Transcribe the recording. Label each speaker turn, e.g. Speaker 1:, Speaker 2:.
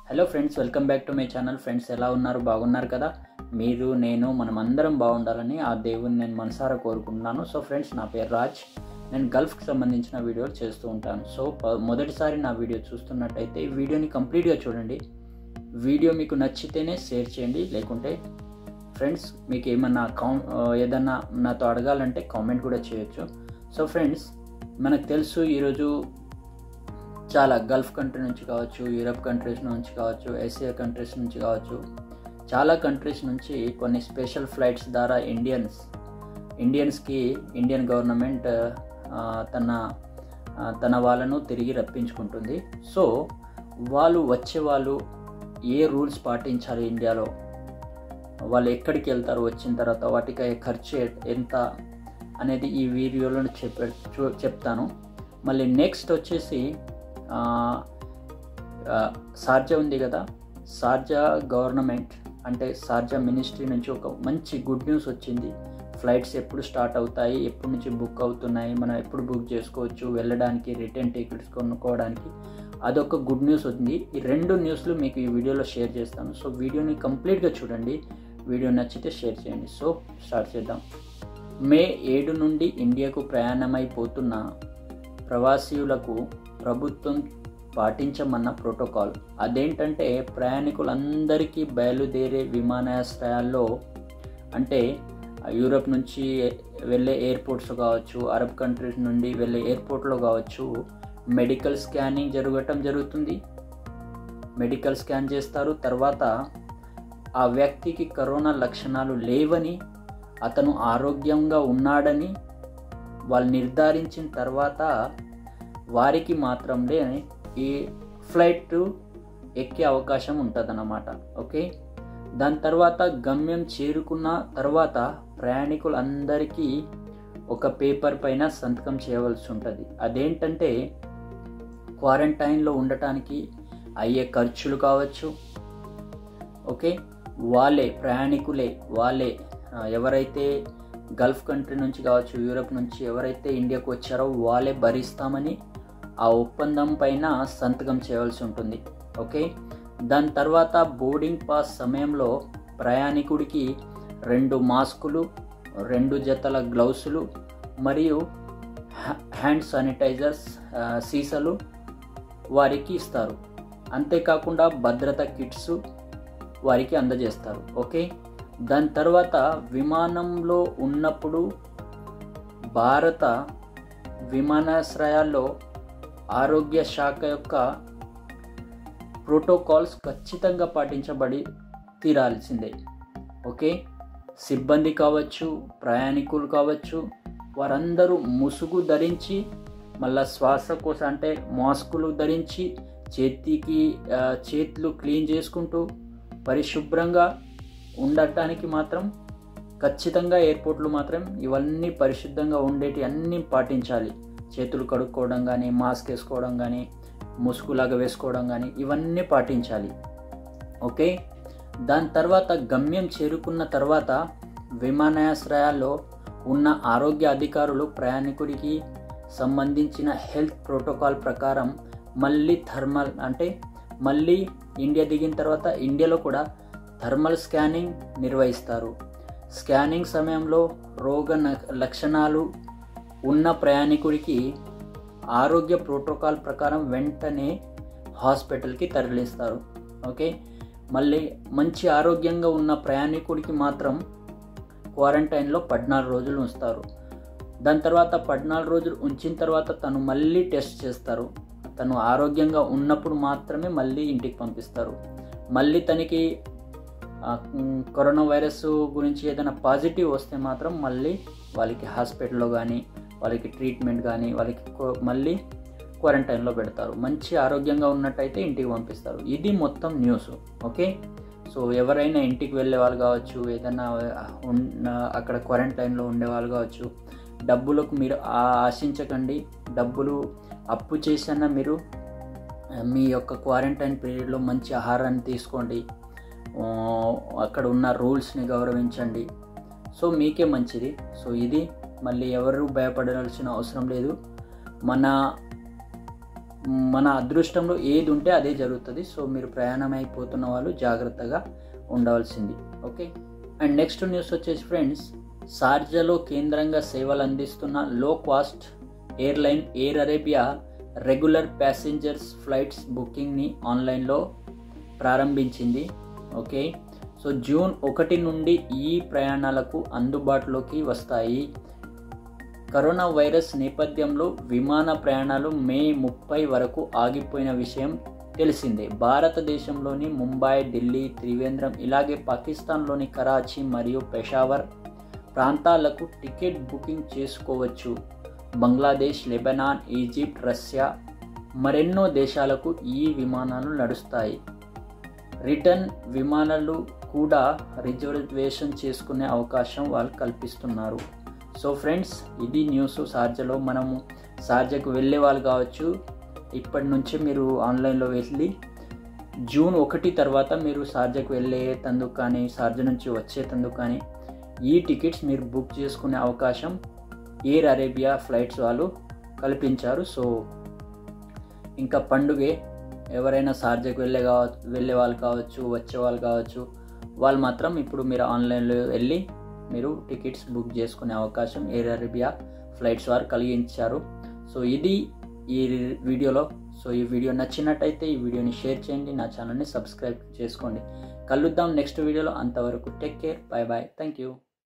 Speaker 1: hello friends welcome back to my channel friends ఎలా ఉన్నారు బాగున్నారు కదా మీరు నేను మనం అందరం బాగుండాలని ఆ దేవుని నేను మనసారా కోరుకుంటున్నాను సో ఫ్రెండ్స్ నా పేరు రాజ్ నేను గల్ఫ్కి సంబంధించిన వీడియోలు చేస్తూ ఉంటాను సో ప- మొదటిసారి నా వీడియో చూస్తున్నట్టయితే ఈ వీడియోని కంప్లీట్గా చూడండి వీడియో మీకు నచ్చితేనే షేర్ చేయండి లేకుంటే ఫ్రెండ్స్ మీకు ఏమన్నా కౌ ఏదన్నా నాతో అడగాలంటే కామెంట్ కూడా చేయొచ్చు సో ఫ్రెండ్స్ మనకు తెలుసు ఈరోజు చాలా గల్ఫ్ కంట్రీ నుంచి కావచ్చు యూరప్ కంట్రీస్ నుంచి కావచ్చు ఏషియా కంట్రీస్ నుంచి కావచ్చు చాలా కంట్రీస్ నుంచి కొన్ని స్పెషల్ ఫ్లైట్స్ ద్వారా ఇండియన్స్ ఇండియన్స్కి ఇండియన్ గవర్నమెంట్ ఆ, తన ఆ, తన వాళ్ళను తిరిగి రప్పించుకుంటుంది సో వాళ్ళు వచ్చే వాళ్ళు ఏ రూల్స్ పాటించాలి ఇండియాలో వాళ్ళు ఎక్కడికి వెళ్తారు వచ్చిన తర్వాత వాటికి అయ్యే ఖర్చు ఎ- ఎంత అనేది ఈ వీడియోలో చెప్ప చూ- చెప్తాను మళ్ళీ నెక్స్ట్ వచ్చేసి ఆ, ఆ, సార్జా ఉంది కదా సార్జా గవర్నమెంట్ అంటే సార్జా మినిస్ట్రీ నుంచి ఒక మంచి గుడ్ న్యూస్ వచ్చింది ఫ్లైట్స్ ఎప్పుడు స్టార్ట్ అవుతాయి ఎప్పటి నుంచి బుక్ అవుతున్నాయి మనం ఎప్పుడు బుక్ చేసుకోవచ్చు వెళ్ళడానికి రిటర్న్ టికెట్స్ కొనుక్కోవడానికి అదొక గుడ్ న్యూస్ ఉంది ఈ రెండు న్యూస్లు మీకు ఈ వీడియోలో షేర్ చేస్తాను సో వీడియోని కంప్లీట్గా చూడండి వీడియో నచ్చితే షేర్ చేయండి సో స్టార్ట్ చేద్దాం మే ఏడు నుండి ఇండియాకు ప్రయాణమైపోతున్న ప్రవాసీయులకు ప్రభుత్వం పాటించమన్న ప్రోటోకాల్ అదేంటంటే ప్రయాణికులందరికీ బయలుదేరే విమానాశ్రయాల్లో అంటే యూరప్ నుంచి వెళ్ళే ఎయిర్పోర్ట్స్ కావచ్చు అరబ్ కంట్రీస్ నుండి వెళ్ళే ఎయిర్పోర్ట్లో కావచ్చు మెడికల్ స్కానింగ్ జరగటం జరుగుతుంది మెడికల్ స్కాన్ చేస్తారు తర్వాత ఆ వ్యక్తికి కరోనా లక్షణాలు లేవని అతను ఆరోగ్యంగా ఉన్నాడని వాళ్ళు నిర్ధారించిన తర్వాత వారికి మాత్రమే ఈ ఫ్లైట్ ఎక్కే అవకాశం ఉంటుందన్నమాట ఓకే దాని తర్వాత గమ్యం చేరుకున్న తర్వాత ప్రయాణికులందరికీ ఒక పేపర్ పైన సంతకం చేయవలసి ఉంటుంది అదేంటంటే క్వారంటైన్లో ఉండటానికి అయ్యే ఖర్చులు కావచ్చు ఓకే వాళ్ళే ప్రయాణికులే వాళ్ళే ఆ, ఎవరైతే గల్ఫ్ కంట్రీ నుంచి కావచ్చు యూరప్ నుంచి ఎవరైతే ఇండియాకు వచ్చారో వాళ్ళే భరిస్తామని ఆ ఒప్పందం పైన సంతకం చేయవలసి ఉంటుంది ఓకే దాని తర్వాత బోర్డింగ్ పాస్ సమయంలో ప్రయాణికుడికి రెండు మాస్కులు రెండు జతల గ్లౌసులు మరియు హ్యా- హ్యాండ్ శానిటైజర్స్ ఆ, సీసాలు వారికి ఇస్తారు అంతేకాకుండా భద్రత కిట్స్ వారికి అందజేస్తారు ఓకే దాని తర్వాత విమానంలో ఉన్నప్పుడు భారత విమానాశ్రయాల్లో ఆరోగ్య శాఖ యొక్క ప్రోటోకాల్స్ ఖచ్చితంగా పాటించబడి తీరాల్సిందే ఓకే సిబ్బంది కావచ్చు ప్రయాణికులు కావచ్చు వారందరూ ముసుగు ధరించి మళ్ళా శ్వాసకోశ అంటే మాస్కులు ధరించి చేతికి ఆ, చేతులు క్లీన్ చేసుకుంటూ పరిశుభ్రంగా ఉండటానికి మాత్రం ఖచ్చితంగా ఎయిర్పోర్ట్లు మాత్రం ఇవన్నీ పరిశుద్ధంగా ఉండేటి అన్నీ పాటించాలి చేతులు కడుక్కోవడం కానీ మాస్క్ వేసుకోవడం కానీ ముసుగులాగా వేసుకోవడం కానీ ఇవన్నీ పాటించాలి ఓకే దాని తర్వాత గమ్యం చేరుకున్న తర్వాత విమానాశ్రయాల్లో ఉన్న ఆరోగ్య అధికారులు ప్రయాణికుడికి సంబంధించిన హెల్త్ ప్రోటోకాల్ ప్రకారం మళ్ళీ థర్మల్ అంటే మళ్ళీ ఇండియా దిగిన తర్వాత ఇండియాలో కూడా థర్మల్ స్కానింగ్ నిర్వహిస్తారు స్కానింగ్ సమయంలో రోగ న- లక్షణాలు ఉన్న ప్రయాణికుడికి ఆరోగ్య ప్రోటోకాల్ ప్రకారం వెంటనే హాస్పిటల్కి తరలిస్తారు ఓకే మళ్ళీ మంచి ఆరోగ్యంగా ఉన్న ప్రయాణికుడికి మాత్రం క్వారంటైన్లో పద్నాలుగు రోజులు ఉంచుతారు దాని తర్వాత పద్నాలుగు రోజులు ఉంచిన తర్వాత తను మళ్ళీ టెస్ట్ చేస్తారు తను ఆరోగ్యంగా ఉన్నప్పుడు మాత్రమే మళ్ళీ ఇంటికి పంపిస్తారు మళ్ళీ తనకి ఆ, ఉమ్, కరోనా వైరస్ గురించి ఏదైనా పాజిటివ్ వస్తే మాత్రం మళ్ళీ వాళ్ళకి హాస్పిటల్లో కానీ వాళ్ళకి ట్రీట్మెంట్ కానీ వాళ్ళకి కో- మళ్ళీ క్వారంటైన్లో పెడతారు మంచి ఆరోగ్యంగా ఉన్నట్టయితే ఇంటికి పంపిస్తారు ఇది మొత్తం న్యూస్ ఓకే సో ఎవరైనా ఇంటికి వెళ్ళే వాళ్ళు కావచ్చు ఏదైనా ఉన్న అక్కడ క్వారంటైన్లో ఉండే వాళ్ళు కావచ్చు డబ్బులకు మీరు ఆ- ఆశించకండి డబ్బులు అప్పు చేసన్నా మీరు ఆ, మీ యొక్క క్వారంటైన్ పీరియడ్లో మంచి ఆహారాన్ని తీసుకోండి ఆ, అక్కడ ఉన్న రూల్స్ని గౌరవించండి సో మీకే మంచిది సో ఇది మళ్ళీ ఎవరు భయపడాల్సిన అవసరం లేదు మన మన అదృష్టంలో ఏది ఉంటే అదే జరుగుతుంది సో మీరు ప్రయాణం అయిపోతున్న వాళ్ళు జాగ్రత్తగా ఉండవలసింది ఓకే అండ్ నెక్స్ట్ న్యూస్ వచ్చేసి ఫ్రెండ్స్ షార్జాలో కేంద్రంగా సేవలు అందిస్తున్న low cost airline Air Arabia regular passengers flights బుకింగ్ని ఆన్లైన్లో ప్రారంభించింది ఓకే సో జూన్ ఒకటి నుండి ఈ ప్రయాణాలకు అందుబాటులోకి వస్తాయి కరోనా వైరస్ నేపథ్యంలో విమాన ప్రయాణాలు మే ముప్పై వరకు ఆగిపోయిన విషయం తెలిసిందే భారతదేశంలోని ముంబై ఢిల్లీ త్రివేంద్రం ఇలాగే పాకిస్తాన్లోని కరాచీ మరియు పెషావర్ ప్రాంతాలకు టికెట్ బుకింగ్ చేసుకోవచ్చు బంగ్లాదేశ్ లెబనాన్ ఈజిప్ట్ రష్యా మరెన్నో దేశాలకు ఈ విమానాలు నడుస్తాయి రిటర్న్ విమానాలు కూడా రిజర్వేషన్ చేసుకునే అవకాశం వాళ్ళు కల్పిస్తున్నారు సో ఫ్రెండ్స్ ఇది న్యూస్ సార్జలో మనము సార్జకు వెళ్ళే వాళ్ళు కావచ్చు ఇప్పటి నుంచి మీరు ఆన్లైన్లో వెళ్ళి జూన్ ఒకటి తర్వాత మీరు సార్జకు వెళ్ళే తందుకు కానీ సార్జ నుంచి వచ్చే తందుకు కానీ ఈ టికెట్స్ మీరు బుక్ చేసుకునే అవకాశం ఎయిర్ అరేబియా ఫ్లైట్స్ వాళ్ళు కల్పించారు సో ఇంకా పండుగే ఎవరైనా సార్జకు వెళ్ళే కావచ్చు వెళ్ళే వాళ్ళు కావచ్చు వచ్చే వాళ్ళు కావచ్చు వాళ్ళు మాత్రం ఇప్పుడు మీరు ఆన్లైన్లో వెళ్ళి మీరు టికెట్స్ బుక్ చేసుకునే అవకాశం ఎయిర్ అరేబియా ఫ్లైట్స్ వారు కలిగించారు సో ఇది ఈ వీడియోలో సో ఈ వీడియో నచ్చినట్టయితే ఈ వీడియోని షేర్ చేయండి నా ఛానల్ని సబ్స్క్రైబ్ చేసుకోండి కలుద్దాం నెక్స్ట్ వీడియోలో అంతవరకు take care bye bye thank you